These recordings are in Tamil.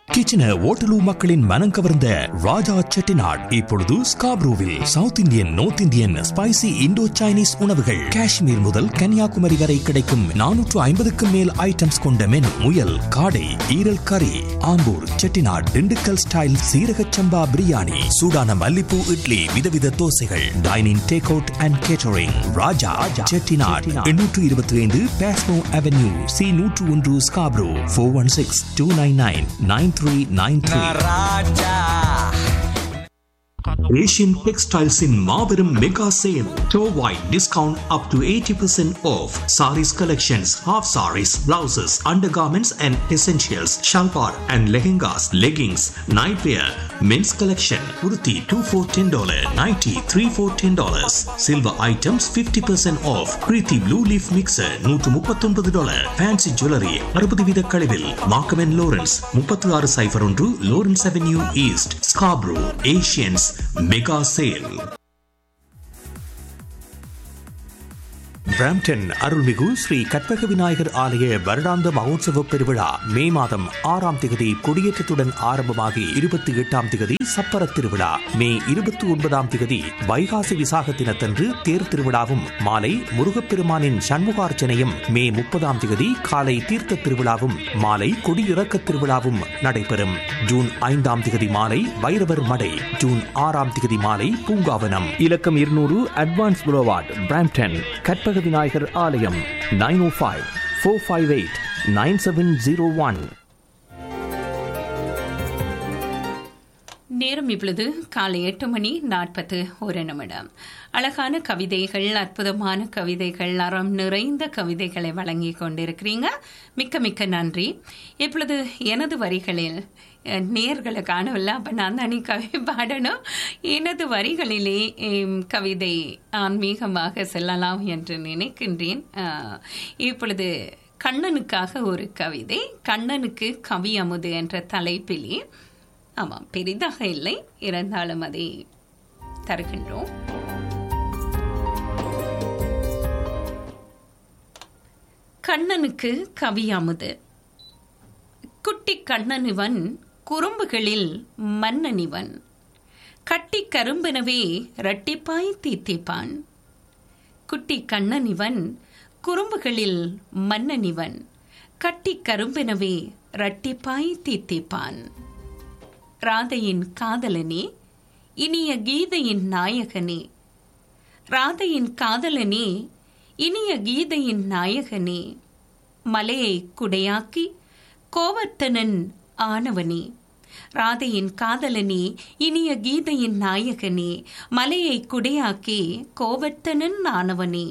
கிச்சனர் ஓட்டலூ மக்களின் மனம் கவர்ந்த ராஜா செட்டிநாட் இப்பொழுது ஸ்காப்ரூவில் south Indian north Indian spicy Indo Chinese உணவுகள் காஷ்மீர் முதல் கன்னியாகுமரி வரை கிடைக்கும் நானூற்று ஐம்பதுக்கும் மேல் ஐட்டம்ஸ் கொண்ட மெனு முயல் காடை ஈரல் கறி ஆம்பூர் செட்டிநாட் திண்டுக்கல் ஸ்டைல் சீரக சம்பா பிரியாணி சூடான மல்லிப்பூ இட்லி விதவித தோசைகள் dining take out and catering Raja Chettinad எண்ணூற்று இருபத்தி ஐந்து பேஸ்மோ அவென்யூ சி நூற்று ஒன்று Scarborough four one six two nine nine nine three nine three Asian டெக்ஸ்டைல்ஸின் மாபெரும் மெகா சேல் டோவாய் discount up to eighty percent off saris collections half saris blouses under garments and essentials salwar and lehengas leggings night wear men's collection உருத்தி two four ten dollar ninety three four ten dollars silver items fifty percent off Preethi blue leaf mixer நூற்று முப்பத்தொன்பது டாலர் ஃபேன்சி ஜுவல்லரி அறுபது வீத கழிவில் மார்க்கமென் லோரன்ஸ் முப்பத்தி ஆறு சைஃபர் ஒன்று Lawrence avenue east Scarborough Asian's mega sale Brampton அருள்மிகு ஸ்ரீ கற்பக விநாயகர் ஆலய வருடாந்த மகோத்சவ பெருவிழா மே மாதம் ஆறாம் திகதி கொடியேற்றத்துடன் ஆரம்பமாகி இருபத்தி எட்டாம் திகதி சப்பர திருவிழா மே இருபத்தி ஒன்பதாம் திகதி வைகாசி விசாக தினத்தன்று தேர் திருவிழாவும் மாலை முருகப்பெருமானின் சண்முகார்ச்சனையும் மே முப்பதாம் திகதி காலை தீர்த்த திருவிழாவும் மாலை கொடியிறக்க திருவிழாவும் நடைபெறும் ஜூன் ஐந்தாம் திகதி மாலை வைரவர் மடை ஜூன் ஆறாம் திகதி மாலை பூங்காவனம் இலக்கம் இருநூறு advance boulevard Brampton Karpaga Vinayagar ஆலயம் nine O five four five eight nine seven zero one நேரம் இப்பொழுது காலை எட்டு மணி நாற்பத்து ஒரு நிமிடம் அழகான கவிதைகள் அற்புதமான கவிதைகள் அறம் நிறைந்த கவிதைகளை வழங்கி கொண்டிருக்கிறீங்க மிக்க மிக்க நன்றி இப்பொழுது எனது வரிகளில் அஹ், நேர்களை காணவில்லை அப்போ நான் தானே கவி பாடணும் எனது வரிகளிலே எம், கவிதை ஆன்மீகமாக செல்லலாம் என்று நினைக்கின்றேன் அஹ், இப்பொழுது கண்ணனுக்காக ஒரு கவிதை கண்ணனுக்கு கவி அமுது என்ற தலைப்பிலே ஆமாம் பெரிதாக இல்லை இருந்தாலும் அதை தருகின்றோம் கண்ணனுக்கு கவி அமுது குட்டி கண்ணனிவன் குறும்புகளில் மன்னனிவன் கட்டி கரும்பெனவே இரட்டிப்பாய் தீத்திப்பான் குட்டி கண்ணனிவன் குறும்புகளில் மன்னனிவன் கட்டி கரும்பெனவே இரட்டிப்பாய் தீத்திப்பான் ராதையின் காதலனே இனிய கீதையின் நாயகனே ராதையின் காதலனே இனிய கீதையின் நாயகனே மலையை குடையாக்கி கோவர்த்தனன் ஆனவனே ராதையின் காதலனே இனிய கீதையின் நாயகனே மலையை குடையாக்கி கோவர்த்தனன் ஆனவனே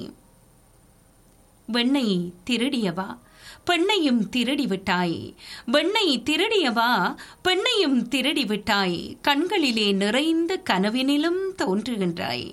வெண்ணை திருடியவா பெண்ணையும் திருடி விட்டாய் வெண்ணை திருடியவா பெண்ணையும் திருடி விட்டாய் கண்களிலே நிறைந்த கனவினிலும் தோன்றுகின்றாய்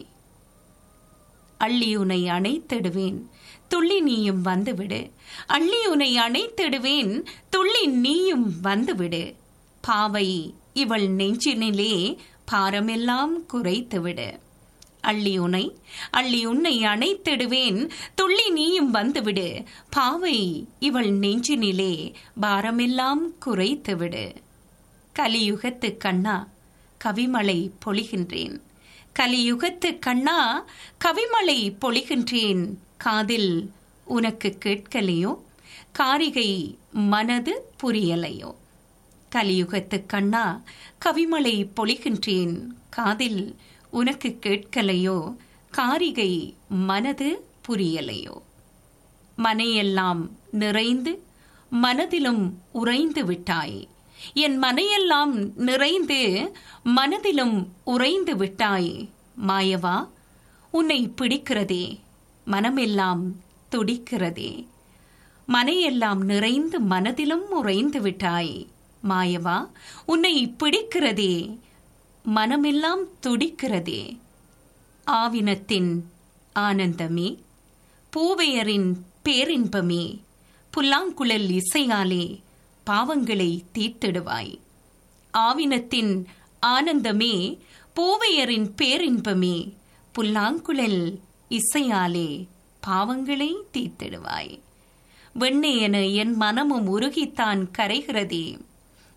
அள்ளி உனை அணைத்திடுவேன் துள்ளி நீயும் வந்துவிடு அள்ளி உனை அணைத்திடுவேன் துள்ளி நீயும் வந்துவிடு பாவை இவள் நெஞ்சினிலே பாரமெல்லாம் குறைத்துவிடு அள்ளி உனை அள்ளி உன்னை அணைத்திடுவேன் துள்ளி நீயும் வந்துவிடு பாவை இவள் நெஞ்சினிலே பாரமெல்லாம் குறைத்துவிடு கலியுகத்து கண்ணா கவிமலை பொழிகின்றேன் கலியுகத்து கண்ணா கவிமலை பொழிகின்றேன் காதில் உனக்கு கேட்கலையோ காரிகை மனது புரியலையோ கலியுகத்து கண்ணா கவிமலை பொழிகின்றேன் காதில் உனக்கு கேட்கலையோ காரிகை மனது புரியலையோ மனையெல்லாம் நிறைந்து மனதிலும் உறைந்து விட்டாய் என் மனையெல்லாம் நிறைந்து மனதிலும் உறைந்து விட்டாய் மாயவா உன்னை பிடிக்கிறதே மனமெல்லாம் துடிக்கிறதே மனையெல்லாம் நிறைந்து மனதிலும் உறைந்து விட்டாய் மாயவா உன்னை பிடிக்கிறதே மனமெல்லாம் துடிக்கிறதே ஆவினத்தின் ஆனந்தமே பூவையரின் பேரின்பமே புல்லாங்குழல் இசையாலே பாவங்களை தீர்த்திடுவாய் ஆவினத்தின் ஆனந்தமே பூவையரின் பேரின்பமே புல்லாங்குழல் இசையாலே பாவங்களை தீர்த்திடுவாய் வெண்ணெயென என் மனமும் உருகித்தான் கரைகிறதே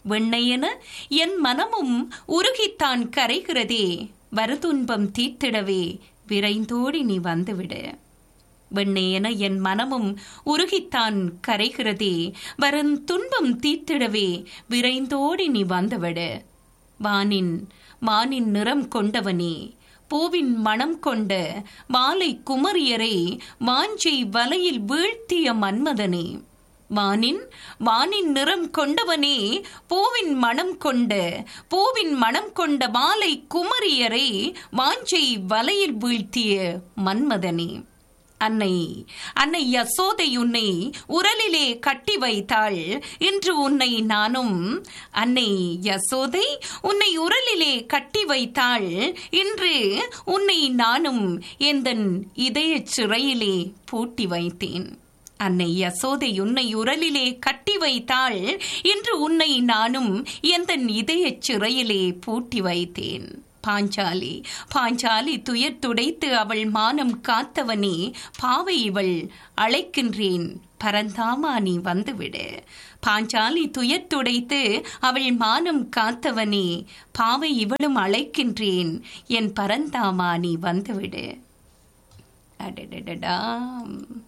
வெண்ணையென என் மனமும் உருகித்தான் கரைகிறதே வருதுன்பம் தீர்த்திடவே விரைந்தோடி நீ வந்துவிடு வெண்ணெயென என் மனமும் உருகித்தான் கரைகிறதே வரும் துன்பம் தீர்த்திடவே விரைந்தோடி நீ வந்துவிடு வானின் மானின் நிறம் கொண்டவனே பூவின் மனம் கொண்ட மாலை குமரியரை வாஞ்சை வலையில் வீழ்த்திய மன்மதனே வானின் வானின் நிறம் கொண்டவனே பூவின் மனம் கொண்ட பூவின் மனம் கொண்ட மாலை குமரியரை வாஞ்சை வலையில் வீழ்த்திய மன்மதனே அன்னை அன்னை யசோதை உன்னை உரலிலே கட்டி வைத்தாள் இன்று உன்னை நானும் அன்னை யசோதை உன்னை உரலிலே கட்டி வைத்தாள் இன்று உன்னை நானும் எந்தன் இதயச் சிறையிலே பூட்டி வைத்தேன் அன்னை யசோதை உன்னை உரலிலே கட்டி வைத்தாள் இன்று உன்னை நானும் எந்தன் இதயச் சிறையிலே பூட்டி வைத்தேன் பாஞ்சாலி பாஞ்சாலி துயர் துடைத்து அவள் மானம் காத்தவனே பாவை இவள் அழைக்கின்றேன் பரந்தாமா நீ வந்துவிடு பாஞ்சாலி துயர் துடைத்து அவள் மானம் காத்தவனே பாவை இவளும் அழைக்கின்றேன் என் பரந்தாமா நீ வந்துவிடு அடடடடா